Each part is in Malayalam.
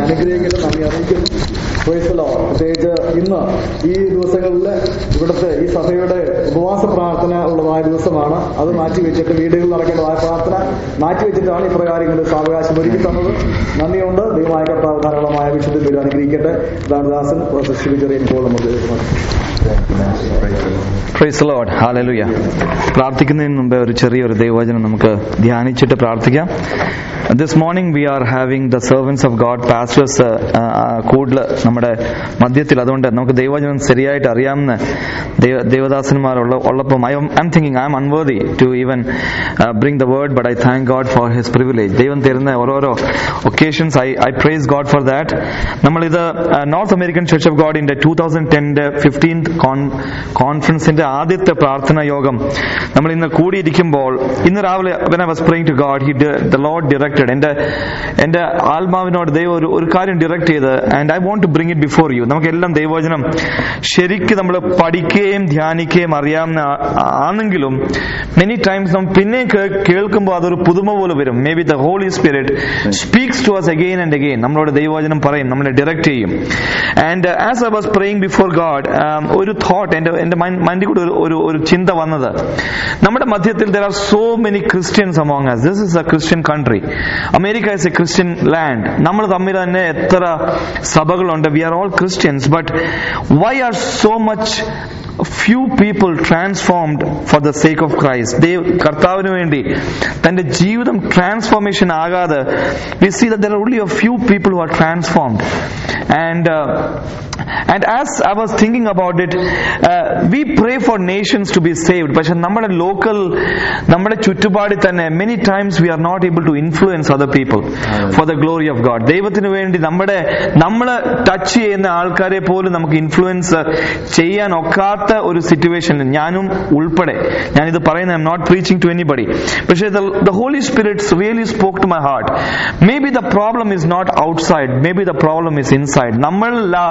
അനുഗ്രഹിക്കുന്ന നന്ദി അറിയിക്കുന്നു Praise the Lord. പ്രത്യേകിച്ച് ഇന്ന് ഈ ദിവസങ്ങളിൽ ഇവിടുത്തെ ഈ സഭയുടെ ഉപവാസ പ്രാർത്ഥന ഉള്ളതായ ദിവസമാണ് അത് മാറ്റിവെച്ചിട്ട് വീടുകളിൽ നടക്കേണ്ടതായ പ്രാർത്ഥന മാറ്റിവെച്ചിട്ടാണ് ഇപ്രകാരം ഇങ്ങനെ സാവകാശം ഒരുക്കി തന്നത് നന്ദിയുണ്ട് ദൈവമായ കർത്താവ് ധാരാളമായ വിശുദ്ധ പേര് അനുഗ്രഹിക്കട്ടെ ഇതാണ് ദാസൻ ചെറിയ ഇപ്പോൾ നമുക്ക് പ്രൈസ് ലോഡ് ഹാലലുയ പ്രാർത്ഥിക്കുന്നതിന് മുമ്പേ ഒരു ചെറിയൊരു ദൈവവചനം നമുക്ക് ധ്യാനിച്ചിട്ട് പ്രാർത്ഥിക്കാം this morning we are having the servants of God pastors കൂടുതൽ നമ്മുടെ മധ്യത്തിൽ അതുകൊണ്ട് നമുക്ക് ദൈവവചനം ശരിയായിട്ട് അറിയാവുന്ന ദൈവ ദേവദാസന്മാരുള്ള ഉള്ളപ്പം I'm thinking I'm unworthy to even bring the word but I thank God for his privilege ദൈവം തരുന്ന ഓരോരോ occasions I I praise God for that നമ്മളിത് നോർത്ത് അമേരിക്കൻ ചർച്ച് ഓഫ് ഗോഡിന്റെ ടൂ തൗസൻഡ് ടെന്റെ ഫിഫ്റ്റീൻത് കോൺഫറൻസിന്റെ ആദ്യത്തെ പ്രാർത്ഥനാ യോഗം നമ്മൾ ഇന്ന് കൂടിയിരിക്കുമ്പോൾ ഇന്ന് രാവിലെ when I was praying to God he the Lord directed എന്റെ എന്റെ ആത്മാവിനോട് ദൈവം ഒരു ഒരു കാര്യം ഡിറക്ട് ചെയ്ത് and I want to bring it before you നമുക്കെല്ലാം ദൈവവചനം ശരിക്കും നമ്മൾ പഠിക്കുകയും ധ്യാനിക്കുകയും അറിയാവുന്ന ആ- ആണെങ്കിലും മെനി ടൈംസ് നമ്മൾ പിന്നെ കേൾക്കുമ്പോൾ അതൊരു പുതുമ പോലെ വരും maybe the Holy Spirit speaks to us again and again നമ്മളോട് ദൈവവചനം പറയും നമ്മളെ ഡിറക്ട് ചെയ്യും and as I was praying before God ഒരു തോട്ട് എന്റെ എന്റെ മൈൻഡിൽ കൂടെ ഒരു- ഒരു ഒരു ചിന്ത വന്നത് നമ്മുടെ മധ്യത്തിൽ there are so many Christians among us this is a Christian country America is a Christian land നമ്മൾ തമ്മിൽ തന്നെ എത്ര സഭകളുണ്ട് we are all Christians but why are so much few people transformed for the sake of Christ ദൈവ കർത്താവിന് വേണ്ടി തന്റെ ജീവിതം ട്രാൻസ്ഫോർമേഷൻ ആകാതെ we see there only a few people who are transformed and and as I was thinking about it we pray four nations to be saved പക്ഷെ നമ്മുടെ ലോക്കൽ നമ്മുടെ ചുറ്റുപാടിൽ തന്നെ many times we are not able to influence other people for the glory of God ദൈവത്തിന് വേണ്ടി നമ്മുടെ നമ്മൾ ടച്ച് ചെയ്യുന്ന ആൾക്കാരെ പോലും നമുക്ക് ഇൻഫ്ലുവൻസ് ചെയ്യാൻ ഒക്കാത്ത ഒരു സിറ്റുവേഷൻ ഞാനും ഉൾപ്പെടെ ഞാനിത് പറയുന്നത് I M not preaching to anybody പക്ഷേ the Holy Spirit's really spoke to my heart maybe the problem is not outside maybe the problem is inside നമ്മൾ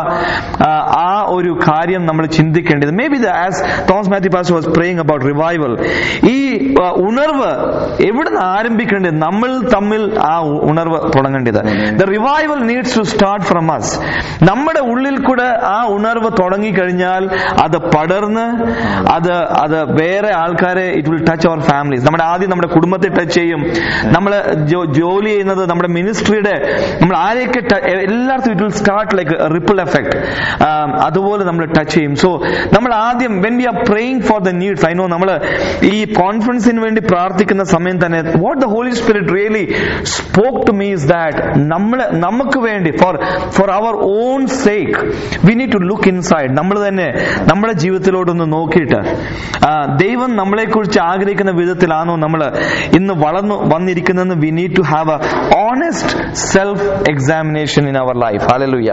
ആ ഒരു കാര്യം നമ്മൾ ചിന്തിക്കേണ്ടത് maybe the as Thomas Mathew pass was praying about revival ഈ ആ, ഉണർവ് എവിടുന്ന് ആരംഭിക്കേണ്ടത് നമ്മൾ തമ്മിൽ ആ ഉ- ഉണർവ് തുടങ്ങേണ്ടത് the revival needs to start from us നമ്മുടെ ഉള്ളിൽ കൂടെ ആ ഉണർവ് തുടങ്ങിക്കഴിഞ്ഞാൽ അത് പടർന്ന് അത് അത് വേറെ ആൾക്കാരെ it will touch our families നമ്മുടെ ആദ്യം നമ്മുടെ കുടുംബത്തെ ടച്ച് ചെയ്യും നമ്മൾ ജോലി ചെയ്യുന്നത് നമ്മുടെ മിനിസ്ട്രിയുടെ നമ്മൾ ആരെയൊക്കെ ట- എല്ലായിടത്തും it will start like ripple effect അതുപോലെ നമ്മൾ ടച്ച് ചെയ്യും സോ നമ്മൾ ആദ്യം when we are praying for the needs I know നമ്മൾ ഈ കോൺഫറൻസിന് വേണ്ടി പ്രാർത്ഥിക്കുന്ന സമയം തന്നെ what the Holy Spirit really spoke to me's that നമ്മൾ നമുക്ക് വേണ്ടി for for our own sake we need to look inside നമ്മൾ തന്നെ നമ്മുടെ ജീവിതത്തിലോട്ടൊന്ന് നോക്കിയിട്ട് ആ, ദൈവം നമ്മളെ കുറിച്ച് ആഗ്രഹിക്കുന്ന വിധത്തിലാണോ നമ്മൾ ഇന്ന് വളർന്നു വന്നിരിക്കുന്നതെന്ന് we need to have a honest self examination in our life hallelujah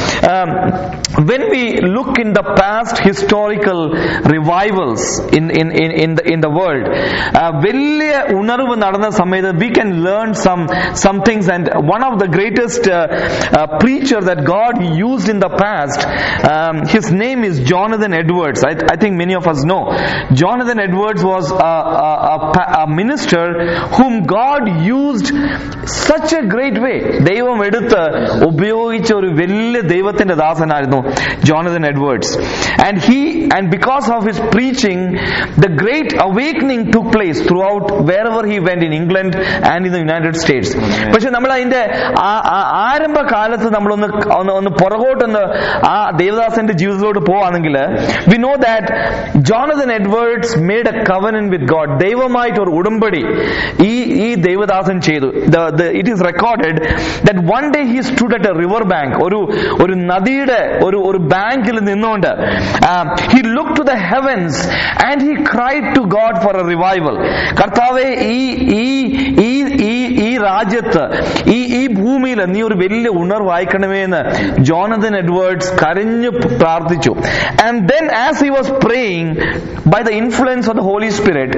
when we look in the past historical revivals in in in in the in the world uh, വലിയ ഉണർവ് നടന്ന സമയത്ത് we can learn some some things and one of the greatest uh, uh, preacher that God used in the past um, his name is Jonathan Edwards I, I think many of us know Jonathan Edwards was a, a, a, pa- a minister whom God used such a great way ദൈവം എടുത്ത് ഉപയോഗിച്ച ഒരു വലിയ ദൈവത്തിന്റെ ദാസനായിരുന്നു Jonathan Edwards and he and because of his preaching the great awakening took place throughout wherever he went in England and in the United States പക്ഷെ നമ്മൾ അതിന്റെ ആ- ആ ആരംഭ കാലത്ത് നമ്മളൊന്ന് ഒന്ന് ഒന്ന് പുറകോട്ടൊന്ന് ആ ദേവദാസന്റെ ജീവിതത്തിലോട്ട് പോവാണെങ്കിൽ we know that Jonathan Edwards made a covenant with God ദൈവമായിട്ട് ഒരു ഉടമ്പടി ഈ ഈ ദേവദാസൻ ചെയ്തു it is recorded that one day he stood at a river bank ഒരു ഒരു നദിയുടെ ഒരു ഒരു ബാങ്കിൽ നിന്നുകൊണ്ട് he look to the heavens and he cried to God for a revival കർത്താവെ ഈ ഈ ഈ ഈ ഈ രാജ്യത്ത് ഈ ഈ ഭൂമിയിൽ നീ ഒരു വലിയ ഉണർവ് അയക്കണമേ എന്ന് ജോണതൻ എഡ്വേർഡ്സ് കരഞ്ഞു പ്രാർത്ഥിച്ചു and then as he was praying by the influence of the Holy Spirit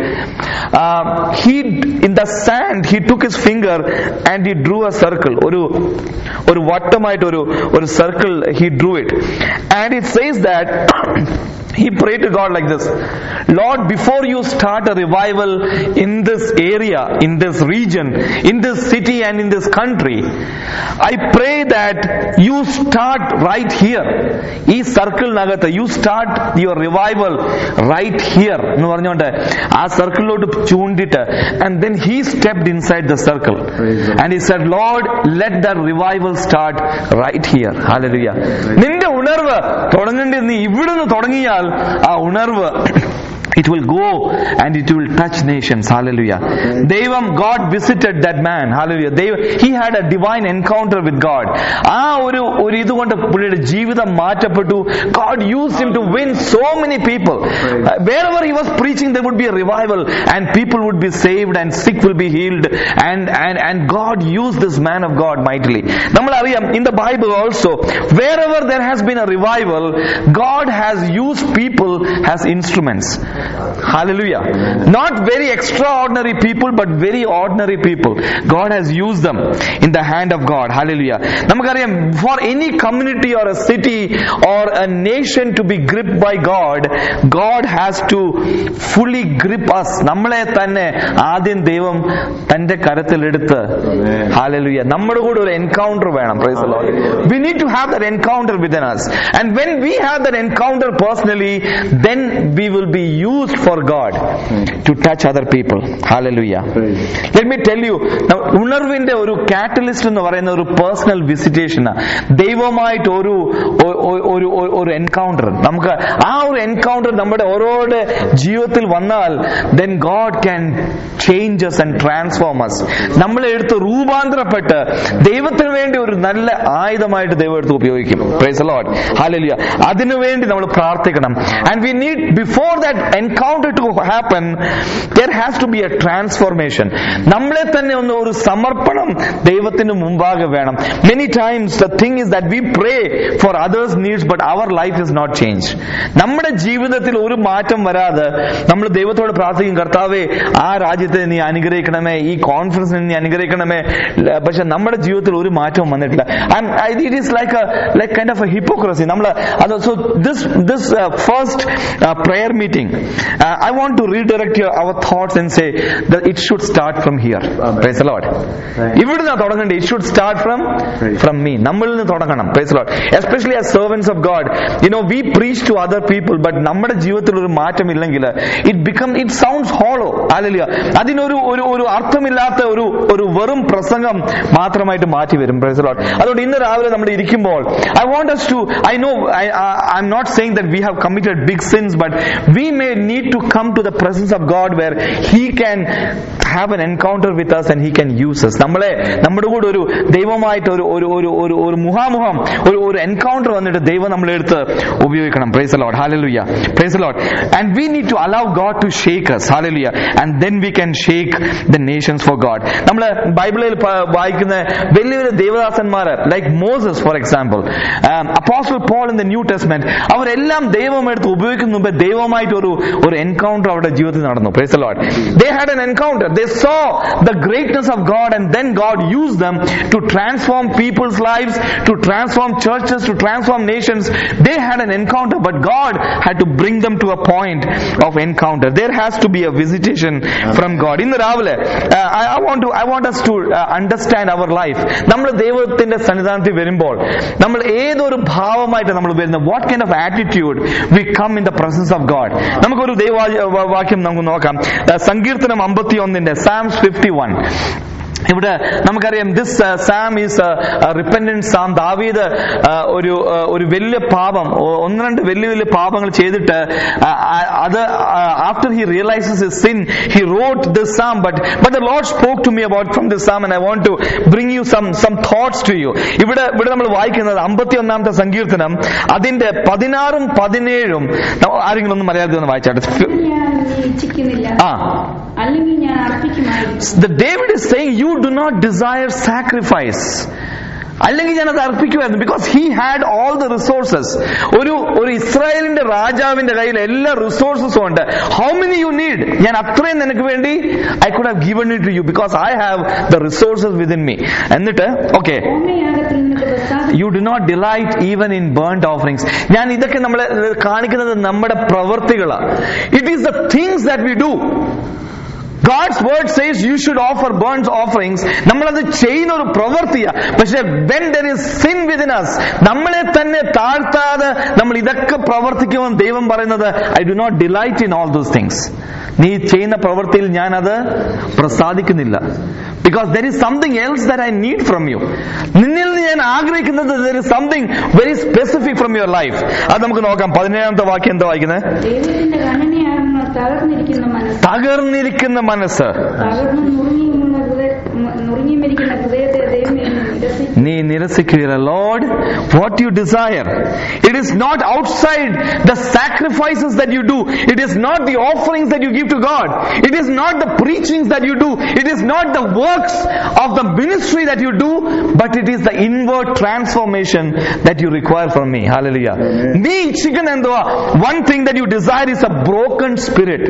he in the sand he took his finger and he drew a circle ഒരു ഒരു വട്ടമായിട്ട് ഒരു ഒരു circle he drew it and it says that he prayed to God like this Lord, before you start a revival in this area, in this region, in this city, and in this country, I pray that you start right here. ഈ സർക്കിളിനകത്ത് you start your revival right here എന്ന് പറഞ്ഞുകൊണ്ട് ആ സർക്കിളിലോട്ട് ചൂണ്ടിട്ട് and then he stepped inside the circle and he said Lord let the revival start right here hallelujah നിന്റെ ഉണർവ് തുടങ്ങേണ്ടത് നീ ഇവിടുന്ന് തുടങ്ങിയാൽ ആ ഉണർവ് it will go and it will touch nations hallelujah ദൈവം god visited that man hallelujah ദൈവം he had a divine encounter with god ആ ഒരു ഒരു ഇതുകൊണ്ട് പുള്ളിയുടെ ജീവിതം മാറ്റപ്പെട്ടു god used him to win so many people Uh, wherever he was preaching there would be a revival and people would be saved and sick will be healed and and and god used this man of god mightily നമ്മൾ അറിയാം in the bible also wherever there has been a revival god has used people as instruments hallelujah not very extraordinary people but very ordinary people god has used them in the hand of god hallelujah നമുക്കറിയാം for any community or a city or a nation to be gripped by god god has to fully grip us നമ്മളെ തന്നെ ആദ്യം ദൈവം തന്റെ കരത്തിലെടുത്ത് ഹാലലുയ നമ്മുടെ കൂടെ ഒരു എൻകൗണ്ടർ വേണം praise the Lord. we need to have that encounter within us and when we have that encounter personally then we will be used for god to touch other people hallelujah let me tell you now, ഉണർവിന്റെ ഒരു കാറ്റലിസ്റ്റ് എന്ന് പറയുന്ന ഒരു പേഴ്സണൽ വിസിറ്റേഷൻ ദൈവമായിട്ട് ഒരു ഒ- ഒ- ഒരു ഒരു- ഒരു എൻകൗണ്ടർ നമുക്ക് ആ ഒരു എൻകൗണ്ടർ നമ്മുടെ ഓരോരുടെ ജീവിതത്തിൽ വന്നാൽ then God can changes and transform us നമ്മളെ എടുത്ത് രൂപാന്തരപ്പെട്ട് ദൈവത്തിന് വേണ്ടി ഒരു നല്ല ആയുധമായിട്ട് ദൈവം എടുത്ത് ഉപയോഗിക്കും പ്രൈസ് ലോഡ് ഹാലലിയ അതിനു വേണ്ടി നമ്മൾ പ്രാർത്ഥിക്കണം and we need before that encounter to happen there has to be a transformation നമ്മളെ തന്നെ ഒന്ന് ഒരു സമർപ്പണം ദൈവത്തിന് മുമ്പാകെ വേണം many times the thing is that we pray for others needs but our life is not change നമ്മുടെ ജീവിതത്തിൽ ഒരു മാറ്റം വരാതെ നമ്മൾ ദൈവത്തോട് പ്രാർത്ഥിക്കും കർത്താവേ ആ രാജ്യത്തെ നീ അനുഗ്രഹിക്കണമേ ഈ കോൺഫറൻസിനെ നീ അനുഗ്രഹിക്കണമേ ല- പക്ഷെ നമ്മുടെ ജീവിതത്തിൽ ഒരു മാറ്റവും വന്നിട്ടില്ല it is like like kind of a hypocrisy നമ്മൾ അത് so this this first prayer meeting I want to redirect our thoughts and say it should start from here praise Lord ഇവിടുന്ന് തുടങ്ങേണ്ടത് it should start from from me നമ്മളിൽ നിന്ന് തുടങ്ങണം praise Lord especially as servants of God you know we preach to other people but നമ്മുടെ ജീവിതത്തിൽ ഒരു മാറ്റം ഇല്ലെങ്കിൽ it become it sounds hollow അല്ലല്ല അതിനൊരു ഒരു ഒരു അർത്ഥമില്ലാത്ത ഒരു ഒരു വെറും പ്രസംഗം മാത്രമായിട്ട് മാറ്റി വരും പ്രൈസ് ലോഡ് അതുകൊണ്ട് ഇന്ന് രാവിലെ നമ്മൾ ഇരിക്കുമ്പോൾ I want us to I know I I M not saying that we have committed big sins but we may need to come to the presence of God where he can have an encounter with us and he can use us നമ്മളെ നമ്മുടെ കൂടെ ഒരു ദൈവമായിട്ട് ഒരു ഒരു ഒരു ഒരു ഒരു മുഖാമുഖം ഒരു ഒരു എൻകൗണ്ടർ വന്നിട്ട് ദൈവം നമ്മളെ എടുത്ത് ഉപയോഗിക്കണം praise Lord hallelujah praise Lord and we need to allow God to shake us hallelujah and then we can shake the nations for God നമ്മൾ ബൈബിളിൽ പ- വായിക്കുന്ന വലിയ വലിയ ദേവദാസന്മാര് like Moses for example apostle Paul in the New Testament അവരെല്ലാം ദൈവം എടുത്ത് ഉപയോഗിക്കുന്ന മുമ്പ് ദൈവമായിട്ട് ഒരു ഒരു എൻകൗണ്ടർ അവരുടെ ജീവിതത്തിൽ നടന്നു praise Lord they had an encounter they saw the greatness of God and then God use them to transform people's lifes to transform churches to transform nations they had an encounter but God had to bring them to a point of encounter there has to be a visitation from God ഇന്ന് രാവിലെ I want to I want us to understand our life നമ്മൾ ദൈവത്തിന്റെ സന്നിധാനത്തിൽ വരുമ്പോൾ നമ്മൾ ഏതൊരു ഭാവമായിട്ട് നമ്മൾ വരുന്നത് what kind of attitude we come in the presence of God നമുക്കൊരു ദൈവവാക്യം നമുക്ക് നോക്കാം ആ, സങ്കീർത്തനം അമ്പത്തി ഒന്നിന്റെ സാംസ് ഫിഫ്റ്റി വൺ ഇവിടെ നമുക്കറിയാം this psalm is repentant psalm ദാവീദ് ആ, ഒരു ആ, ഒരു വലിയ പാപം ഒ- ഒന്ന് രണ്ട് വലിയ വലിയ പാപങ്ങൾ ചെയ്തിട്ട് ആ, ആ, അത് after he realises his sin he wrote this psalm but but the Lord spoke to me about from this psalm and I want to bring you some some thoughts to you ഇവിടെ ഇവിടെ നമ്മൾ വായിക്കുന്നത് അമ്പത്തി ഒന്നാമത്തെ സങ്കീർത്തനം അതിന്റെ പതിനാറും പതിനേഴും ന- ആരെങ്കിലും ഒന്ന് മലയാളത്തിൽ ഒന്ന് വായിച്ചാട്ടെ ഞാൻ ഇച്ഛിക്കുന്നില്ല ആ അല്ലെങ്കിൽ ഞാൻ അർപ്പിക്കുമായിരുന്നു the David is saying you do not desire sacrifice അല്ലെങ്കിൽ ഞാൻ അത് അർപ്പിക്കുമായിരുന്നു because he had all the resources ഒരു ഒരു ഇസ്രായേലിന്റെ രാജാവിന്റെ കയ്യിൽ എല്ലാ റിസോഴ്സസും ഉണ്ട് ഹൗ മെനി യു നീഡ് ഞാൻ അത്രയും നിനക്ക് വേണ്ടി I could have given it to you because I have the resources within me എന്നിട്ട് ഓക്കെ ഹോമയാഗത്തിൽ നിനക്ക് പ്രസാദം you do not delight even in burned offerings ഞാൻ ഇതൊക്കെ നമ്മളെ കാണിക്കുന്നത് നമ്മുടെ പ്രവൃത്തികളാണ് it is the things that we do God's word says you should offer burns offerings നമ്മളത് ചെയ്യുന്ന ഒരു പ്രവൃത്തിയാ പക്ഷെ when there is sin within us നമ്മളെ തന്നെ താഴ്ത്താതെ നമ്മൾ ഇതൊക്കെ പ്രവർത്തിക്കുമെന്ന് ദൈവം പറയുന്നത് I do not delight in all those things നീ ചെയ്യുന്ന പ്രവൃത്തിയിൽ ഞാൻ അത് പ്രസാദിക്കുന്നില്ല because there is something else that I need from you നിന്നിൽ നിന്ന് ഞാൻ ആഗ്രഹിക്കുന്നത് there is something very specific from your life അത് നമുക്ക് നോക്കാം പതിനേഴാമത്തെ വാക്യം എന്താ വായിക്കുന്നത് ദൈവത്തിന്റെ ഗണനയാകുന്ന തകർന്നിരിക്കുന്ന മനസ്സ് തകർന്നിരിക്കുന്ന മനസ്സ് തകർന്നു നുറുങ്ങിയുമുള്ള ഹൃദയ നുറുങ്ങിയുമിരിക്കുന്ന ഹൃദയത്തെ ദൈവം എന്ന് നിരസിച്ചു നീ നിരസിക്കുകയില്ല Lord what you desire it is not outside the sacrifices that you do it is not the offerings that you give to God it is not the preachings that you do it is not the works of the ministry that you do but it is the inward transformation that you require from me hallelujah നീ ഇച്ഛിക്കുന്ന എന്തുവാ one thing that you desire is a broken spirit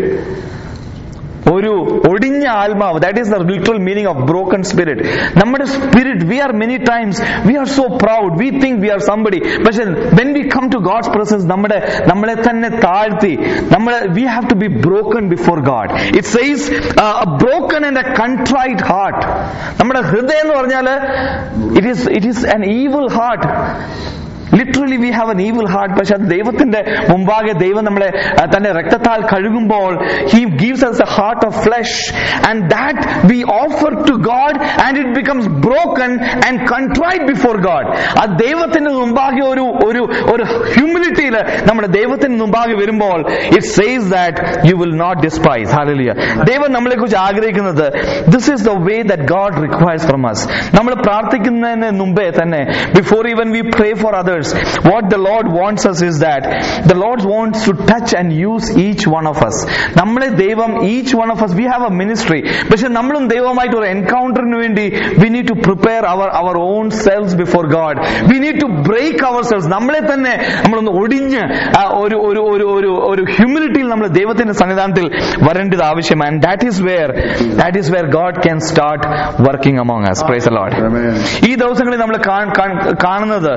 ഒരു ഒടിഞ്ഞ ആത്മാവ് that is the literal meaning of broken spirit നമ്മുടെ spirit we are many times we are so proud we think we are somebody പക്ഷെ when we come to God's presence നമ്മുടെ നമ്മളെ തന്നെ താഴ്ത്തി നമ്മൾ we have to be broken before God it says broken and a contrite heart നമ്മുടെ ഹൃദയം എന്ന് പറഞ്ഞാൽ it is it is an evil heart literally we have an evil heart പക്ഷെ അത് ദൈവത്തിന്റെ മുമ്പാകെ ദൈവം നമ്മളെ ആ, തന്റെ രക്തത്താൽ കഴുകുമ്പോൾ he gives us a heart of flesh and that we offer to God and it becomes broken and contrite before God ആ ദൈവത്തിന്റെ മുമ്പാകെ ഒരു ഒരു ഒരു ഹ്യൂമിലിറ്റിയിൽ നമ്മുടെ ദൈവത്തിന് മുമ്പാകെ വരുമ്പോൾ it says that you will not despise hallelujah ദൈവം നമ്മളെ കുറിച്ച് ആഗ്രഹിക്കുന്നത് this is the way that God requires from us നമ്മൾ പ്രാർത്ഥിക്കുന്നതിന് മുമ്പേ തന്നെ before even we pray for others what the Lord wants us is that the Lord wants to touch and use each one of us നമ്മളെ ദൈവം each one of us we have a ministry പക്ഷെ നമ്മളും ദൈവമായിട്ട് ഒരു എൻകൗണ്ടറിന് വേണ്ടി we need to prepare our our own selves before God we need to break ourselves നമ്മളെ തന്നെ നമ്മളൊന്ന് ഒടിഞ്ഞ് ആ, ഒരു ഒരു ഒരു ഒരു ഒരു ഹ്യൂമിലിറ്റിയിൽ നമ്മൾ ദൈവത്തിന്റെ സന്നിധാനത്തിൽ വരേണ്ടത് ആവശ്യമാണ് and that is where that is where God can start working among us praise the Lord Amen. ഈ ദിവസങ്ങളിൽ നമ്മൾ കാൺ- കാൺ- കാണുന്നത്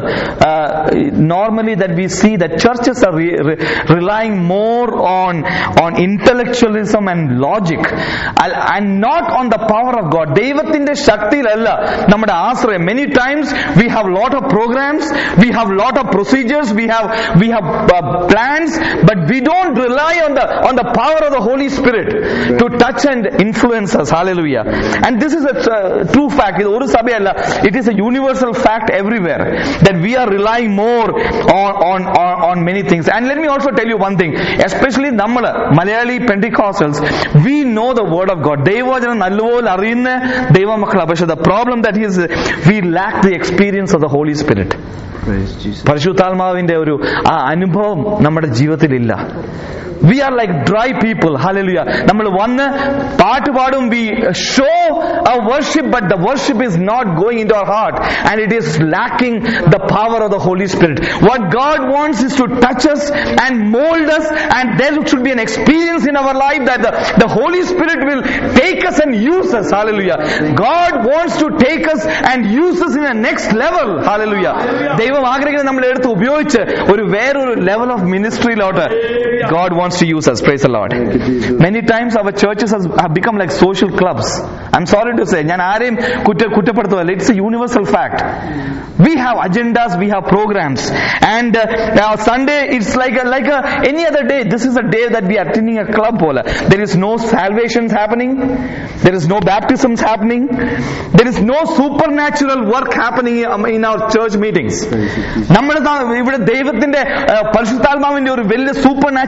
normally that we see the churches are relying more on on intellectualism and logic and not on the power of God ദൈവത്തിന്റെ ശക്തിയിലല്ല നമ്മുടെ ആശ്രയം many times we have lot of programmes we have lot of procedures we have we have plans but we don't rely on the on the power of the Holy Spirit to touch and influence hallelujah and this is a true fact ഇത് ഒരു സഭയല്ല it is a universal fact everywhere that we are relying more on on on many things and let me also tell you one thing especially നമ്മൾ Malayali Pentecostals we know the word of God ദൈവവചനം നല്ലപോലെ അറിയുന്ന ദൈവമക്കളാണ് പക്ഷെ the problem that is we lack the experience of the Holy Spirit Praise Jesus. പരിശുദ്ധാത്മാവിന്റെ ഒരു ആ അനുഭവം നമ്മുടെ ജീവിതത്തിലില്ല we are like dry people hallelujah നമ്മൾ വന്ന് പാട്ട് പാടും we show a worship but the worship is not going into our heart and it is lacking the power of the Holy Spirit what God wants is to touch us and mold us and there should be an experience in our life that the, the Holy Spirit will take us and use us hallelujah God wants to take us and use us in a next level hallelujah ദൈവം ആഗ്രഹിക്കുന്നത് നമ്മളെ എടുത്ത് ഉപയോഗിച്ച് ഒരു വേറൊരു ലെവൽ ഓഫ് മിനിസ്ട്രിയിലോട്ട് God wants to use us praise the Lord Thank you, Jesus. many times our churches has, have become like social clubs i'm sorry to say ഞാൻ ആരെയും കുറ്റ കുറ്റപ്പെടുത്തുമല്ല it's a universal fact we have agendas we have programs and uh, now sunday it's like a, like a, any other day this is a day that we are attending a club പോലെ there is no salvations happening there is no baptisms happening there is no supernatural work happening in- in our church meetings നമ്മൾ ഇവിടെ ദൈവത്തിന്റെ ആ, പരിശുദ്ധാത്മാവിന്റെ ഒരു വലിയ സൂപ്പർ നാച്ചുറൽ വർക്ക്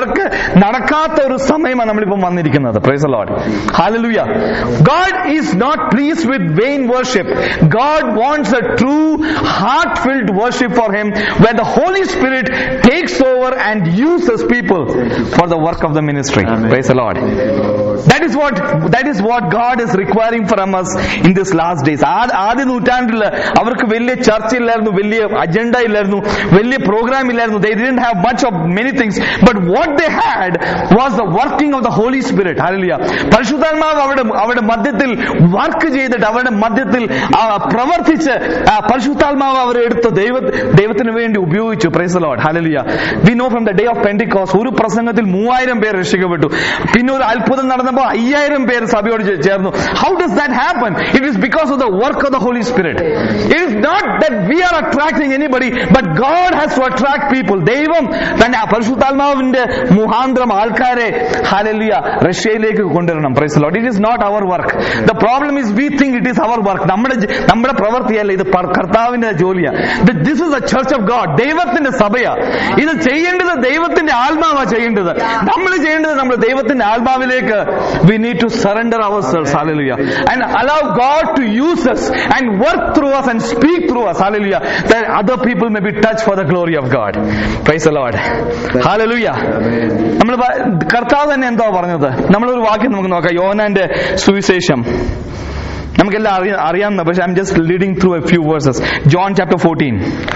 വർക്ക് നടക്കാത്ത ഒരു സമയമാണ് നമ്മളിപ്പം വന്നിരിക്കുന്നത് praise Lord hallelujah God is not please with vain worship God wants a true heart filled worship for him when the Holy Spirit takes over and uses people for the work of the ministry praise Lord that is what that is what God is requiring from us in this last days ആദ്യ നൂറ്റാണ്ടിൽ അവർക്ക് വലിയ ചർച്ച ഇല്ലായിരുന്നു വലിയ അജണ്ട ഇല്ലായിരുന്നു വലിയ പ്രോഗ്രാം ഇല്ലായിരുന്നു they didn't have much of many things but what they had was the working of the Holy Spirit hallelujah പരിശുദ്ധാത്മാവ് അവിടെ അവിടെ മധ്യത്തിൽ വർക്ക് ചെയ്തിട്ട് അവരുടെ മധ്യത്തിൽ ആ, പ്രവർത്തിച്ച് ആ, പരിശുദ്ധാത്മാവ് അവരെ എടുത്ത് ദൈവ ദൈവത്തിന് വേണ്ടി ഉപയോഗിച്ചു praise Lord hallelujah we know from the day of Pentecost ഒരു പ്രസംഗത്തിൽ മൂവായിരം പേർ രക്ഷിക്കപ്പെട്ടു പിന്നെ ഒരു അത്ഭുതം നടന്നപ്പോൾ അയ്യായിരം പേർ സഭയോട് ചേ- ചേർന്നു how does that happen it is because of the work of the Holy Spirit it is not that we are attracting anybody but God has to attract people ദൈവം തന്റെ ആ പരിശുദ്ധാത്മാവിന്റെ മുഖാന്തരം ആൾക്കാരെ ഹാലലിയ റഷ്യയിലേക്ക് കൊണ്ടുവരണം praise Lord it is not our work the problem is we think it is our work നമ്മുടെ ജ- നമ്മുടെ പ്രവൃത്തിയല്ല ഇത് പർ- കർത്താവിന്റെ ജോലിയാ this is the church of God ദൈവത്തിന്റെ സഭയാ ഇത് ചെയ്യേണ്ടത് ദൈവത്തിന്റെ ആത്മാവാ ചെയ്യേണ്ടത് നമ്മൾ ചെയ്യേണ്ടത് നമ്മൾ ദൈവത്തിന്റെ ആത്മാവിലേക്ക് we need to surrender ourselves hallelujah and allow God to use us and work through us and speak through us hallelujah that other people may be touched for the glory of God praise the Lord hallelujah നമ്മൾ കർത്താവ് തന്നെ എന്തോ പറഞ്ഞത് നമ്മളൊരു വാക്യം നമുക്ക് നോക്കാം യോനാന്റെ സുവിശേഷം നമുക്കെല്ലാം അറിയാം അറിയാവുന്ന പക്ഷെ I am just leading through a few verses John chapter fourteen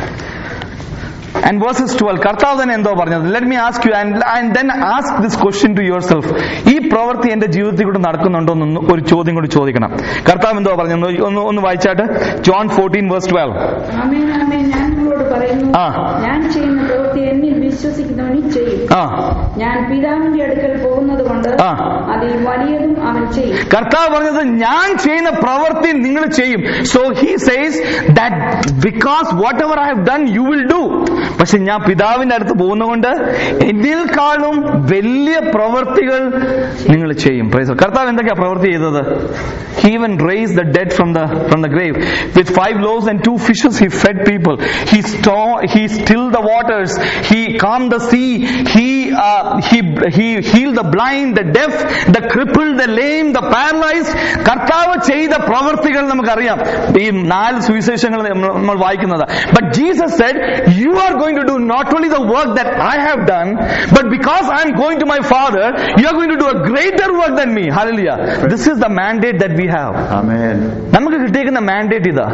and verses twelve കർത്താവ് തന്നെ എന്തോ പറഞ്ഞത് let me ask you and and then ask this question to yourself ഈ പ്രവൃത്തി എന്റെ ജീവിതത്തിൽ കൂടെ നടക്കുന്നുണ്ടോ എന്നൊന്ന് ഒരു ചോദ്യം കൂടി ചോദിക്കണം കർത്താവ് എന്തോ പറഞ്ഞു ഒന്ന് ഒന്ന് ഒന്ന് വായിച്ചാട്ട് ജോൺ ഫോർട്ടീൻ വേഴ്സ് ട്വൽവ് ആമേൻ ആമേൻ ഞാൻ നിങ്ങളോട് പറയുന്നു ആ. ഞാൻ ചെയ്യുന്ന പ്രവൃത്തി എന്നിൽ വിശ്വസിക്കുന്നവനും ചെയ്യും ആ ഞാൻ പിതാവിന്റെ അടുക്കൽ പോകുന്നത് കൊണ്ട് ആ. അതിൽ വലിയതും അവൻ ചെയ്യും കർത്താവ് പറഞ്ഞത് ഞാൻ ചെയ്യുന്ന പ്രവൃത്തി നിങ്ങൾ ചെയ്യും so he says that because whatever I have done you will do പക്ഷെ ഞാൻ പിതാവിന്റെ അടുത്ത് പോകുന്നതുകൊണ്ട് എന്നിൽക്കാളും വലിയ പ്രവൃത്തികൾ നിങ്ങൾ ചെയ്യും Praise the Lord. കർത്താവ് എന്തൊക്കെയാ പ്രവൃത്തി ചെയ്തത് he even raise the dead from the from the grave with five loaves and two fishes he fed people he സ്റ്റോ he still the waters he calm the sea he he he heal the blind the deaf the cripple the lame the paralysed കർത്താവ് ചെയ്ത പ്രവൃത്തികൾ നമുക്കറിയാം ഈ നാല് സുവിശേഷങ്ങൾ നമ്മൾ നമ്മൾ വായിക്കുന്നത് but Jesus said you are going to do not only the work that I have done but because I am going to my father you are going to do a greater work than me hallelujah this is the mandate that we have Amen. നമുക്ക് കിട്ടിയിരിക്കുന്ന മാൻഡേറ്റ് ഇതാ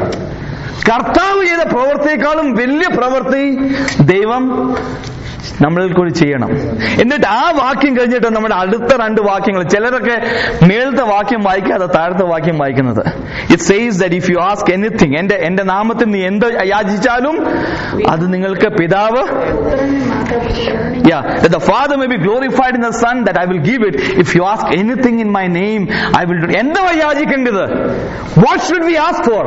കർത്താവ് ചെയ്ത പ്രവൃത്തിയെക്കാളും വലിയ പ്രവൃത്തി ദൈവം നമ്മളിൽ കൂടി ചെയ്യണം എന്നിട്ട് ആ വാക്യം കഴിഞ്ഞിട്ട് നമ്മുടെ അടുത്ത രണ്ട് വാക്യങ്ങൾ ചിലരൊക്കെ മേളത്തെ വാക്യം വായിക്കാതെ താഴത്തെ വാക്യം വായിക്കുന്നത് it says that if you ask anything എന്റെ എന്റെ നാമത്തിൽ നീ എന്ത് യാചിച്ചാലും അത് നിങ്ങൾക്ക് പിതാവ് പുത്രനെ മാത്രം Yeah, that the Father may be glorified in the Son, that I will give it. If you ask anything in my name, I will do. എന്താ യാചിക്കേണ്ടത് What should we ask for?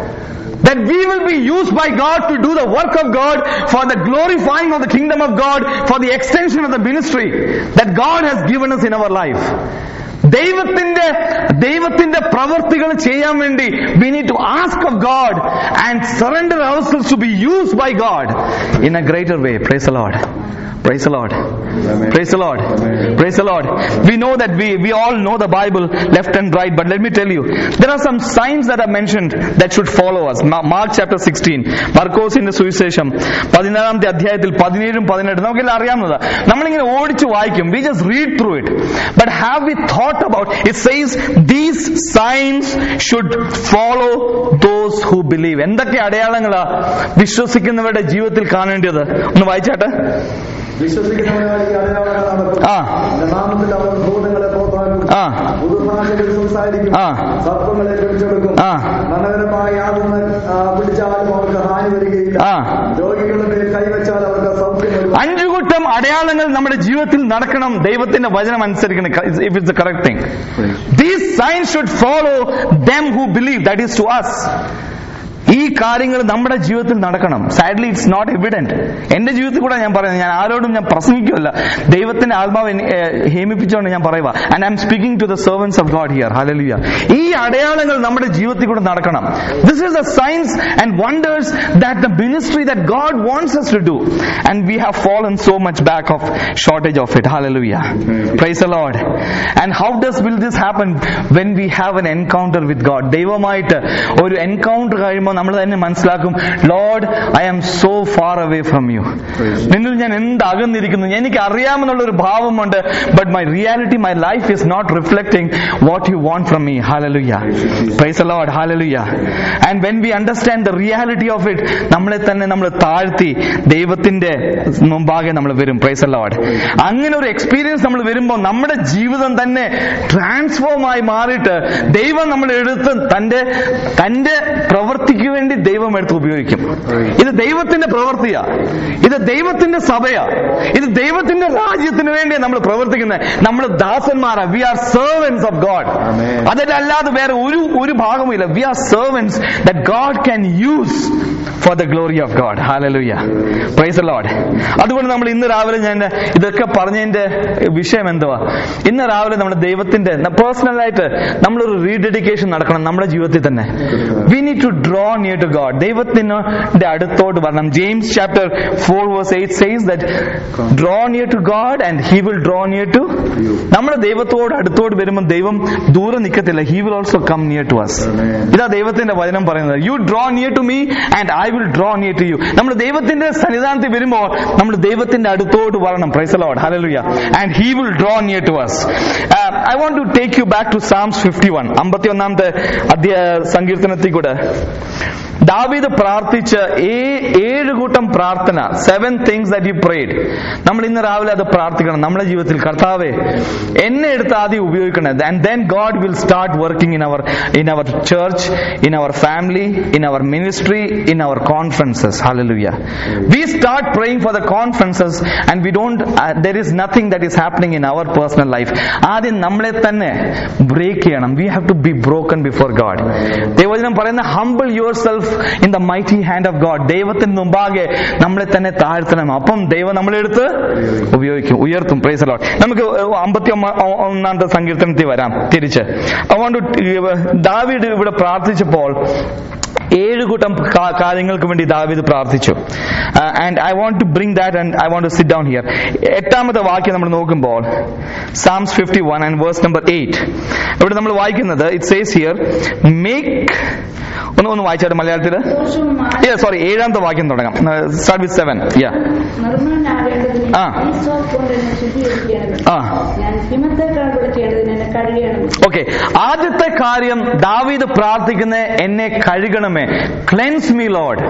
That we will be used by God to do the work of God for the glorifying of the kingdom of God, for the extension of the ministry that God has given us in our life. ദൈവത്തിന്റെ ദൈവത്തിന്റെ പ്രവൃത്തികൾ ചെയ്യാൻ വേണ്ടി we need to ask of God and surrender ourselves to be used by God in a greater way praise the Lord Praise the Lord. Praise the Lord. Praise the Lord. We know that we, we all know the Bible left and right, but let me tell you, there are some signs that are mentioned that should follow us. Ma- Mark chapter 16, മർക്കോസിന്റെ സുവിശേഷം പതിനാറാമത്തെ അധ്യായത്തിൽ പതിനേഴും പതിനെട്ടും നമുക്കെല്ലാം അറിയാവുന്നതാ നമ്മളിങ്ങനെ ഓടിച്ചു വായിക്കും we just read through it but have we thought about it says these signs should follow those who believe എന്തൊക്കെ അടയാളങ്ങളാ വിശ്വസിക്കുന്നവരുടെ ജീവിതത്തിൽ കാണേണ്ടത് ഒന്ന് വായിച്ചാട്ടെ വിശ്വസിക്കുന്നവരായി ഈ അടയാളങ്ങൾ നടക്കും ആ എന്റെ നാമത്തിൽ അവർ ഭൂതങ്ങളെ പുറത്താക്കും ആ പുതുഭാഷകൾ സംസാരിക്കും ആ. സർപ്പങ്ങളെ പിടിച്ചെടുക്കും ആ. മരണകരമായ യാതൊന്ന് ആ, പിടിച്ചാലും അവർക്ക് ഹാനി വരികയില്ല ആ. രോഗികളുടെ മേൽ കൈവച്ചാൽ അവർക്ക് സൗഖ്യം വരും അഞ്ചു കൂട്ടം അടയാളങ്ങൾ നമ്മുടെ ജീവിതത്തിൽ നടക്കണം ദൈവത്തിന്റെ വചനം അനുസരിക്കണം if it's correct thing these signs should follow them who believe that is to us ഈ കാര്യങ്ങൾ നമ്മുടെ ജീവിതത്തിൽ നടക്കണം സാഡ്ലി ഇറ്റ്സ് നോട്ട് എവിഡന്റ് എന്റെ ജീവിതത്തിൽ കൂടെ ഞാൻ പറയുന്നത് ഞാൻ ആരോടും ഞാൻ പ്രസംഗിക്കുമല്ല ദൈവത്തിന്റെ ആത്മാവ് എന്നെ, ഏ, ഹേമിപ്പിച്ചുകൊണ്ട് ഞാൻ പറയുക and I am speaking to the servants of God here hallelujah ഈ അടയാളങ്ങൾ നമ്മുടെ ജീവിതത്തിൽ കൂടെ നടക്കണം this is the signs and wonders that the ministry that God wants us to do and we have fallen so much back of shortage of it hallelujah praise the lord and how does will this happen when we have an encounter with god ദൈവമായിട്ട് ഒരു എൻകൗണ്ടർ കഴിയുമ്പോൾ നമ്മൾ തന്നെ മനസ്സിലാക്കും Lord I am so far away from you നിന്നിൽ ഞാൻ എന്ത് അകന്നിരിക്കുന്നു എനിക്ക് അറിയാമെന്നുള്ള ഒരു ഭാവമുണ്ട് but my reality my life is not reflecting what you want from me hallelujah praise Lord hallelujah and when we understand the reality of it നമ്മളെ തന്നെ നമ്മൾ താഴ്ത്തി ദൈവത്തിന്റെ മുമ്പാകെ നമ്മൾ വരും പ്രൈസ് ലോർഡ് അങ്ങനെ ഒരു എക്സ്പീരിയൻസ് നമ്മൾ വരുമ്പോൾ നമ്മുടെ ജീവിതം തന്നെ ട്രാൻസ്ഫോം ആയി മാറിയിട്ട് ദൈവം നമ്മൾ എടുത്ത് തന്റെ തന്റെ പ്രവൃത്തിക്ക് വേണ്ടി ദൈവം എടുത്ത് ഉപയോഗിക്കും ഇത് ദൈവത്തിന്റെ പ്രവൃത്തിയാ ഇത് ദൈവത്തിന്റെ സഭയാ ഇത് ദൈവത്തിന്റെ രാജ്യത്തിന് വേണ്ടി നമ്മൾ പ്രവർത്തിക്കുന്നത് നമ്മൾ ദാസന്മാരാ we are servants of God Amen. അതിലല്ലാതെ വേറെ ഒരു ഒരു ഭാഗമില്ല we are servants that God can use for the glory of God hallelujah praise Lord അതുകൊണ്ട് നമ്മൾ ഇന്ന് രാവിലെ ഞാൻ ഇതൊക്കെ പറഞ്ഞതിന്റെ വിഷയം എന്തുവാ ഇന്ന് രാവിലെ നമ്മുടെ ദൈവത്തിന്റെ പേഴ്സണലായിട്ട് നമ്മളൊരു റീഡെഡിക്കേഷൻ നടക്കണം നമ്മുടെ ജീവിതത്തിൽ തന്നെ we need to draw near to God ദൈവത്തിന്റെ അടുത്തോട്ട് വരണം James chapter four verse eight says that draw near to God and he will draw near to നമ്മുടെ ദൈവത്തോട് അടുത്തോട്ട് വരുമ്പോൾ ദൈവം ദൂരെ നിൽക്കത്തില്ല he will also come near to us ഇതാ ദൈവത്തിന്റെ വചനം പറയുന്നത് you draw near to me and I will draw near to you നമ്മൾ ദൈവത്തിന്റെ സന്നിധാനത്തിൽ വരുമ്പോൾ നമ്മൾ ദൈവത്തിന്റെ അടുത്തോട്ട് വരണം price Lord hallelujah and he will draw near to us I want to take you back to Psalms fifty one അമ്പത്തി ഒന്നാമത്തെ അധ്യായ സങ്കീർത്തനത്തിൽ കൂടെ ദാവീദ് പ്രാർത്ഥിച്ച ഏ- ഏഴ് കൂട്ടം പ്രാർത്ഥന seven things that you prayed നമ്മൾ ഇന്ന് രാവിലെ അത് പ്രാർത്ഥിക്കണം നമ്മുടെ ജീവിതത്തിൽ കർത്താവെ എന്നെ എടുത്ത് ആദ്യം ഉപയോഗിക്കണം and then God will start working in our in our church in our family in our ministry in our conferences hallelujah we start praying for the conferences and we don't there is nothing that is happening in our personal life ആദ്യം നമ്മളെ തന്നെ ബ്രേക്ക് ചെയ്യണം we have to be broken before God ദൈവജനം പറയുന്ന humble yourself in the mighty hand of God ദൈവത്തിന് മുമ്പാകെ നമ്മളെ തന്നെ താഴ്ത്തണം അപ്പം ദൈവം നമ്മളെടുത്ത് ഉപയോഗിക്കും ഉയർത്തും പ്രൈസ് ലോട്ട് നമുക്ക് അമ്പത്തി ഒന്നാമത്തെ സങ്കീർത്തനത്തിൽ വരാം തിരിച്ച് അതുകൊണ്ട് ദാവീദ് ഇവിടെ പ്രാർത്ഥിച്ചപ്പോൾ ഏഴ് കൂട്ടം കാ- കാര്യങ്ങൾക്ക് വേണ്ടി ദാവീദ് പ്രാർത്ഥിച്ചു and I want to bring that and I want to sit down here എട്ടാമത്തെ വാക്യം നമ്മൾ നോക്കുമ്പോൾ Psalms fifty one and verse number eight ഇവിടെ നമ്മൾ വായിക്കുന്നത് ഇറ്റ് സേസ് ഹിയർ മേക്ക് ഒന്ന് ഒന്ന് വായിച്ചാട്ട് മലയാളത്തിൽ ദോഷവും മാ- സോറി ഏഴാമത്തെ വാക്യം തുടങ്ങാം സ്റ്റാർട്ട് വിത്ത് സെവൻ യാ നിർമ്മലനാകേണ്ടതിന് ആ. ഈ സോപ്പ് കൊണ്ട് എന്നെ ശുദ്ധീകരിക്കണം ആ ഞാൻ ഹിമത്തേക്കാൾ വിളിക്കേണ്ടതിന് എന്നെ കഴുകണം ഓക്കെ ആദ്യത്തെ കാര്യം ദാവീദ് പ്രാർത്ഥിക്കുന്ന എന്നെ കഴുകണമേ ക്ലെൻസ് മീ ലോഡ്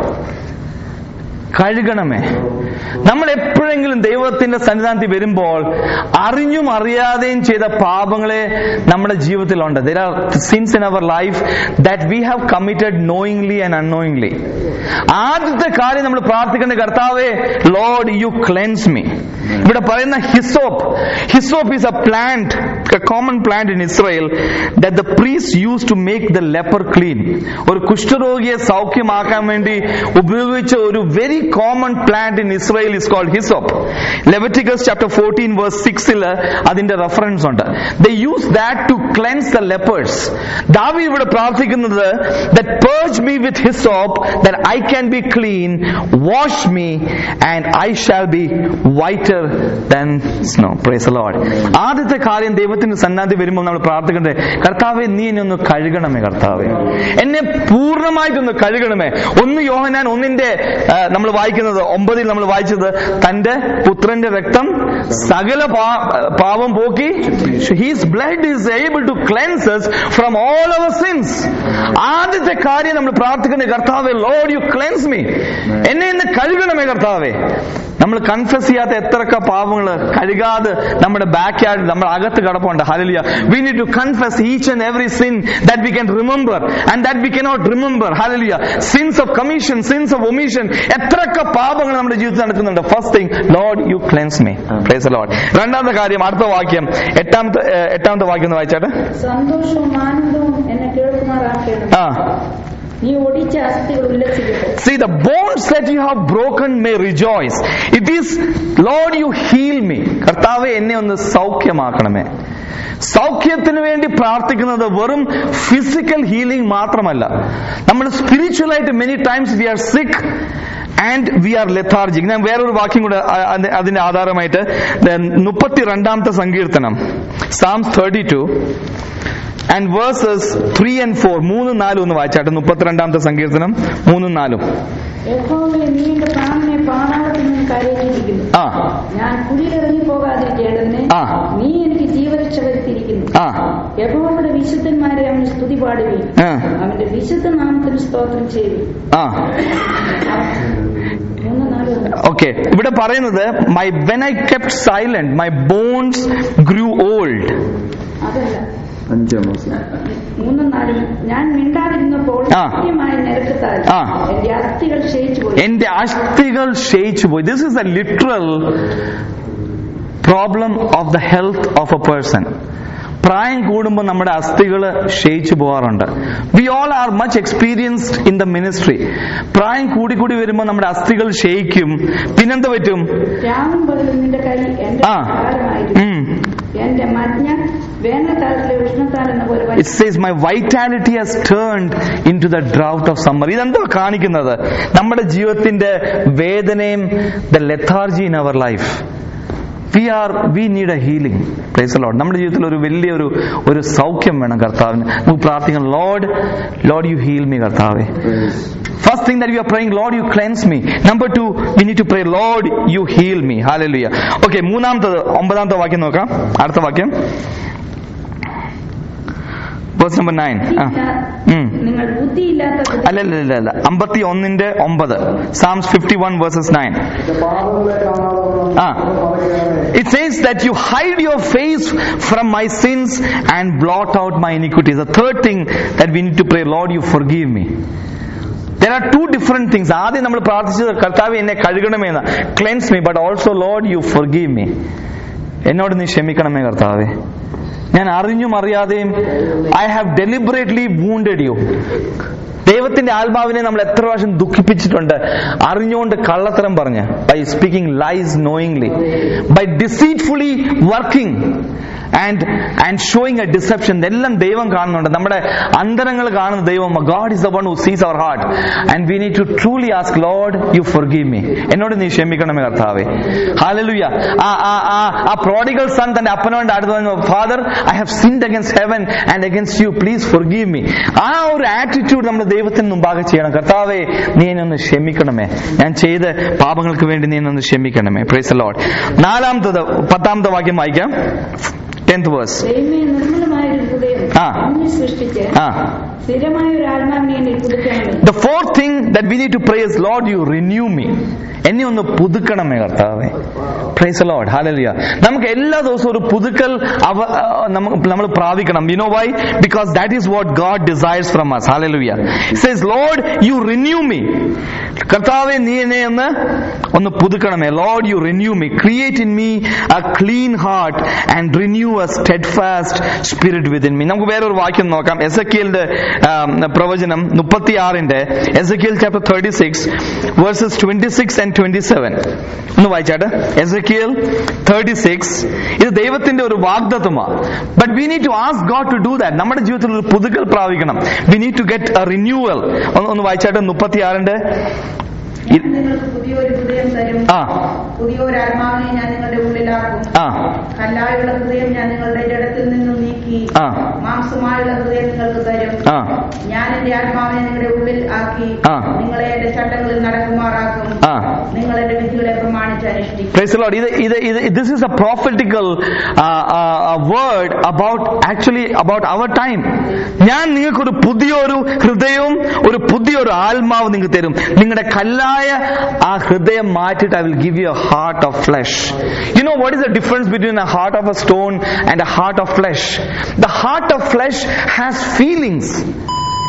കഴുകണമേ നമ്മൾ എപ്പോഴെങ്കിലും ദൈവത്തിന്റെ സന്നിധാനത്തിൽ വരുമ്പോൾ അറിഞ്ഞും അറിയാതെയും ചെയ്ത പാപങ്ങളെ നമ്മുടെ ജീവിതത്തിലുണ്ട് there are sins in our life that we have committed knowingly and unknowingly ആദ്യത്തെ കാര്യം നമ്മൾ പ്രാർത്ഥിക്കേണ്ട കർത്താവേ ലോഡ് യു ക്ലെൻസ് മീ ഇവിടെ പറയുന്ന hyssop hyssop is a plant a common plant in Israel that the priest use to make the leper clean ഒരു കുഷ്ഠരോഗിയെ സൗഖ്യമാക്കാൻ വേണ്ടി ഉപയോഗിച്ച ഒരു very common plant in Israel is called hyssop Leviticus chapter fourteen verse സിക്സിൽ അതിന്റെ റെഫറൻസ് ഉണ്ട് the use that to cleanse the lepers ദാവി ഇവിടെ പ്രാർത്ഥിക്കുന്നത് that purge me with hyssop that I can be clean wash me and I shall be whiter than snow praise Lord ആദ്യത്തെ കാര്യം ദൈവത്തിന്റെ സന്നാധി വരുമ്പോൾ നമ്മൾ പ്രാർത്ഥിക്കണ്ടേ കർത്താവെ നീ എന്നെ ഒന്ന് കഴുകണമേ കർത്താവെ എന്നെ പൂർണ്ണമായിട്ടൊന്ന് കഴുകണമേ ഒന്ന് യോഹനാൻ ഒന്നിന്റെ നമ്മൾ വായിക്കുന്നത് ഒമ്പതിൽ നമ്മൾ വായിച്ചത് തന്റെ പുത്രന്റെ രക്തം സകല പാ- പാപം പോക്കി his blood is able to cleanses from all our sins ആദ്യത്തെ കാര്യം നമ്മൾ പ്രാർത്ഥിക്കുന്ന കർത്താവെ ലോഡ് യു ക്ലെൻസ് മീ എന്നെ ഇന്ന് കഴുകണമേ കർത്താവെ നമ്മൾ കൺഫസ് ചെയ്യാത്ത എത്രയൊക്കെ പാപങ്ങൾ കഴുകാതെ നമ്മുടെ ബാക്ക് യാർഡ് നമ്മുടെ അകത്ത് കിടപ്പുണ്ട് hallelujah we need to confess each and every sin that we can remember and that we cannot remember hallelujah sins of commission sins of omission എത്രയൊക്കെ പാപങ്ങൾ നമ്മുടെ ജീവിതത്തിൽ നടക്കുന്നുണ്ട് first thing Lord you cleanse me praise Lord രണ്ടാമത്തെ കാര്യം അടുത്ത വാക്യം എട്ടാമത്തെ ഏഹ്, എട്ടാമത്തെ വാക്യം ഒന്ന് വായിച്ചാട്ടെ സന്തോഷവും ആനന്ദവും എന്നെ കേൾക്കുമാറാക്കണം ആ നീ ഒടിച്ച അസ്ഥികൾ ഉല്ലസിക്കട്ടെ See, the bones that you have broken may rejoice. It is, Lord, you heal me. കർത്താവെ എന്നെ ഒന്ന് സൗഖ്യമാക്കണമേ സൗഖ്യത്തിന് വേണ്ടി പ്രാർത്ഥിക്കുന്നത് വെറും ഫിസിക്കൽ ഹീലിംഗ് മാത്രമല്ല നമ്മൾ സ്പിരിച്വലായിട്ട് many times we are sick and we are lethargic ഞാൻ വേറൊരു വാക്യം കൂടെ അ- അ- അതിന്റെ ആധാരമായിട്ട് മുപ്പത്തി രണ്ടാമത്തെ സങ്കീർത്തനം Psalms thirty two and verses three and four മൂന്നും നാലും ഒന്ന് വായിച്ചാട്ടെ മുപ്പത്തിരണ്ടാമത്തെ സങ്കീർത്തനം മൂന്നും നാലും യഹോവേ നീ എന്റെ പ്രാണനെ പാതാളത്തിൽ നിന്ന് കരയിച്ചിരിക്കുന്നു ആ ഞാൻ കുഴിയിലിറങ്ങി പോകാതിരിക്കേണ്ടതിന് ആ. നീ എനിക്ക് ജീവരക്ഷ വരുത്തിയിരിക്കുന്നു ആ യഹോവയുടെ വിശുദ്ധന്മാരെ അവന് സ്തുതി പാടുകയും ആ. അവന്റെ വിശുദ്ധ നാമത്തിന് സ്തോത്രം ചെയ്യുകയും ആ മൂന്ന് നാല് ഓക്കെ ഇവിടെ പറയുന്നത് my when I kept silent my bones grew old അതല്ല അഞ്ചാം മാസം മൂന്നും നാലും ഞാൻ മിണ്ടാതിരുന്നപ്പോൾ ആ. സത്യമായ നിരക്കത്താൽ ആ. എന്റെ അസ്ഥികൾ ക്ഷയിച്ചു പോയി എന്റെ അസ്ഥികൾ ക്ഷയിച്ചു പോയി this is a literal problem of the health of a person പ്രായം കൂടുമ്പോൾ നമ്മുടെ അസ്ഥികൾ ക്ഷയിച്ചു പോകാറുണ്ട് we all are much experienced in the ministry പ്രായം കൂടി കൂടി വരുമ്പോൾ നമ്മുടെ അസ്ഥികൾ ക്ഷയിക്കും പിന്നെന്ത് പറ്റും രാവും പകലും നിന്റെ കൈ എന്റെ ആ. ആഹാരമായിരുന്നു ഉം. എന്റെ മജ്ഞ വേനൽക്കാലത്തിലെ ഉഷ്ണത്താൽ എന്ന പോലെ It വലി- says my vitality has turned into the drought of summer. ഇതെന്തോ കാണിക്കുന്നത് നമ്മുടെ ജീവിതത്തിന്റെ വേദനയും the lethargy in our life we are we need a healing praise Lord നമ്മുടെ ജീവിതത്തിൽ ഒരു വലിയൊരു ഒരു സൗഖ്യം വേണം കർത്താവിന് നമുക്ക് പ്രാർത്ഥിക്കണം Lord Lord you heal me കർത്താവേ First thing that we are praying, Lord, you cleanse me. Number two, we need to pray, Lord, you heal me. Hallelujah. Okay, മൂന്നാമത്തത് ഒമ്പതാമത്തെ വാക്യം നോക്കാം അടുത്ത വാക്യം വേഴ്സ് നമ്പർ നയൻ ആ ഉം. നിങ്ങൾ ബുദ്ധിയില്ലാത്ത കുട്ടി- അല്ല അല്ല അല്ല അല്ല അമ്പത്തി ഒന്നിന്റെ ഒമ്പത് Psalms fifty one verses nine പാപങ്ങളെ കാണാതെ ആ. It says that you hide your face from my sins and blot out my iniquities. The third thing that we need to pray, Lord, you forgive me. There are two different things. ആദ്യം നമ്മൾ പ്രാർത്ഥിച്ചത് കർത്താവ് എന്നെ കഴുകണമെന്ന് cleanse me but also Lord you forgive me. എന്നോട് നീ ക്ഷമിക്കണമേ കർത്താവേ ഞാൻ അറിഞ്ഞും അറിയാതെയും I have deliberately wounded you ദൈവത്തിന്റെ ആത്മാവിനെ നമ്മൾ എത്ര പ്രാവശ്യം ദുഃഖിപ്പിച്ചിട്ടുണ്ട് അറിഞ്ഞുകൊണ്ട് കള്ളത്തരം പറഞ്ഞ് by speaking lies knowingly by deceitfully working and and showing a deception എല്ലാം ദൈവം കാണുന്നുണ്ട് നമ്മുടെ അന്തരങ്ങൾ കാണുന്ന ദൈവം God is the one who sees our heart and we need to truly ask Lord you four forgive me എന്നോട് നീ ക്ഷമിക്കണമേ കർത്താവേ ഹാലലുയ ആ ആ ആ ആ പ്രോഡിഗൽ സൺ തന്റെ അപ്പനോട് അടുത്ത് പറഞ്ഞു father I have sinned against heaven and against you please forgive me ആ ഒരു ആറ്റിറ്റ്യൂഡ് നമ്മുടെ ദൈവത്തിന് മുമ്പാകെ ചെയ്യണം കർത്താവേ നീ എന്നെ ഒന്ന് ക്ഷമിക്കണമേ ഞാൻ ചെയ്ത പാപങ്ങൾക്ക് വേണ്ടി നീ എന്നെ ഒന്ന് ക്ഷമിക്കണമേ പ്രൈസ് ലോഡ് നാലാമത്തത് പത്താമത്തെ വാക്യം വായിക്കാം ടെൻത്ത് വേഴ്സ് ദൈവമേ നിർമ്മലമായ ഒരു ഹൃദയം ആ. എന്നെ സൃഷ്ടിച്ച് ആ സ്ഥിരമായ ഒരു ആത്മാവിനെ എന്നിൽ പുതുക്കണമേ The fourth thing that we need to pray is, Lord, you renew me. എന്നെ ഒന്ന് പുതുക്കണമേ കർത്താവേ പ്രൈസ് ലോഡ് ഹാലലിയ നമുക്ക് എല്ലാ ദിവസവും ഒരു പുതുക്കൽ അവ നമുക്ക് നമ്മൾ പ്രാപിക്കണം you know why because that is what God desires from us hallelujah says Lord you renew me കർത്താവെ നീ എന്നെ ഒന്ന് ഒന്ന് പുതുക്കണമേ Lord you renew me create in me a clean heart and renew a steadfast spirit within me നമുക്ക് വേറൊരു വാക്യം നോക്കാം എസ് എക്കിയലിന്റെ പ്രവചനം മുപ്പത്തിയാറിന്റെ Ezekiel chapter thirty six verses twenty six and twenty seven ഒന്ന് വായിച്ചാട്ട് എസ് എക്കിയൽ തേർട്ടി സിക്സ് ഇത് ദൈവത്തിന്റെ ഒരു വാഗ്ദത്വമാണ് but we need to ask God to do that നമ്മുടെ ജീവിതത്തിൽ ഒരു പുതുക്കൽ പ്രാപിക്കണം we need to get a renewal ഒന്ന് വായിച്ചാട്ട് മുപ്പത്തിയാറിന്റെ ഞാൻ നിങ്ങൾക്ക് പുതിയൊരു ഹൃദയം തരും ആ പുതിയൊരു ആത്മാവിനെ ഞാൻ നിങ്ങളുടെ ഉള്ളിലാക്കും ആ കല്ലായുള്ള ഹൃദയം ഞാൻ നിങ്ങളുടെ ജഡത്തിൽ നിന്നും നീക്കി ആ. മാംസമായുള്ള ഹൃദയം നിങ്ങൾക്ക് തരും ആ ഞാൻ എന്റെ ആത്മാവിനെ നിങ്ങളുടെ ഉള്ളിൽ ആക്കി ആ. നിങ്ങളെ എന്റെ ചട്ടങ്ങളിൽ നടക്കുമാറാക്കും ആ. നിങ്ങൾ എന്റെ വിധികളെ പ്രമാണിച്ച് അനുഷ്ഠിക്കും Praise the Lord. ഇത് ഇത് ഇത് this is a prophetical uh, uh, word about actually about our time. ഞാൻ നിങ്ങൾക്കൊരു പുതിയൊരു ഹൃദയവും ഒരു പുതിയൊരു ആത്മാവ് നിങ്ങൾക്ക് തരും നിങ്ങളുടെ കല്ലായ ആ ഹൃദയം മാറ്റിയിട്ട് I will give you a heart of flesh you know what is the difference between a heart of a stone and a heart of flesh the heart of flesh has feelings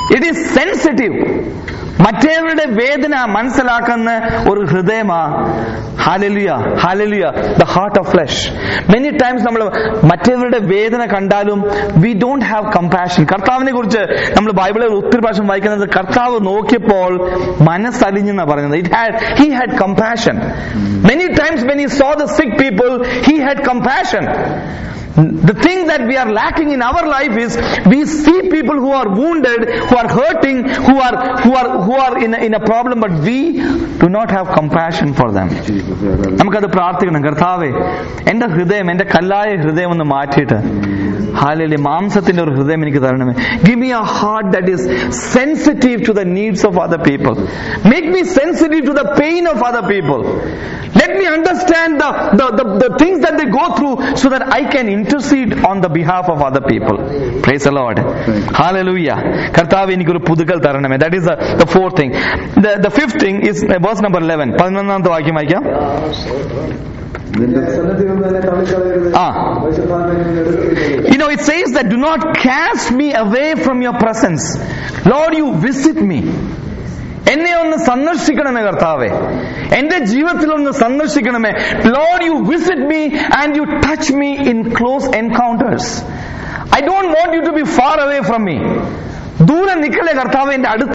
it is sensitive മറ്റേവരുടെ വേദന മനസ്സിലാക്കുന്ന ഒരു ഹൃദയമാ hallelujah hallelujah the heart of flesh many times നമ്മൾ മറ്റേവരുടെ വേദന കണ്ടാലും വി ഡോണ്ട് ഹാവ് കമ്പാഷൻ കർത്താവിനെ കുറിച്ച് നമ്മൾ ബൈബിളിൽ ഒത്തിരി പ്രാവശ്യം വായിക്കുന്നത് കർത്താവ് നോക്കിയപ്പോൾ മനസ്സലിഞ്ഞെന്നാണ് പറയുന്നത് it had he had compassion many times when he saw the sick people he had compassion The thing that we are lacking in our life is we see people who are wounded, who are hurting, who are who are who are in a, in a problem, but we do not have compassion for them. നമുക്കത് പ്രാർത്ഥിക്കണം കർത്താവേ എന്റെ ഹൃദയം എന്റെ കല്ലായ ഹൃദയം ഒന്ന് മാറ്റിയിട്ട് ഹാലലി മാംസത്തിന്റെ ഒരു ഹൃദയം എനിക്ക് തരണമേ give me a heart that is sensitive to the needs of other people make me sensitive to the pain of other people let me understand the things that they go through so that I can intercede on the behalf of other people praise Lord hallelujah കർത്താവ് എനിക്കൊരു പുതുക്കൽ തരണമേ that is the four thing the fifth thing is verse number eleven പതിനൊന്നാമത്തെ വാക്യം വായിക്കാം നിന്റെ സന്നിധിയിൽ നിന്ന് എന്നെ തള്ളിക്കളയരുത് ആ. പരിശുദ്ധാത്മാവിനെ നീ എടുക്കരുത്. You know, it says that do not cast me away from your presence. Lord, you visit me. എന്നെ ഒന്ന് സന്ദർശിക്കണമേ കർത്താവേ എന്റെ ജീവിതത്തിൽ ഒന്ന് സന്ദർശിക്കണമേ Lord you visit me and you touch me in close encounters I don't want you to be far away from me ദൂരെ നിൽക്കലേ കർത്താവ് എന്റെ അടുത്ത്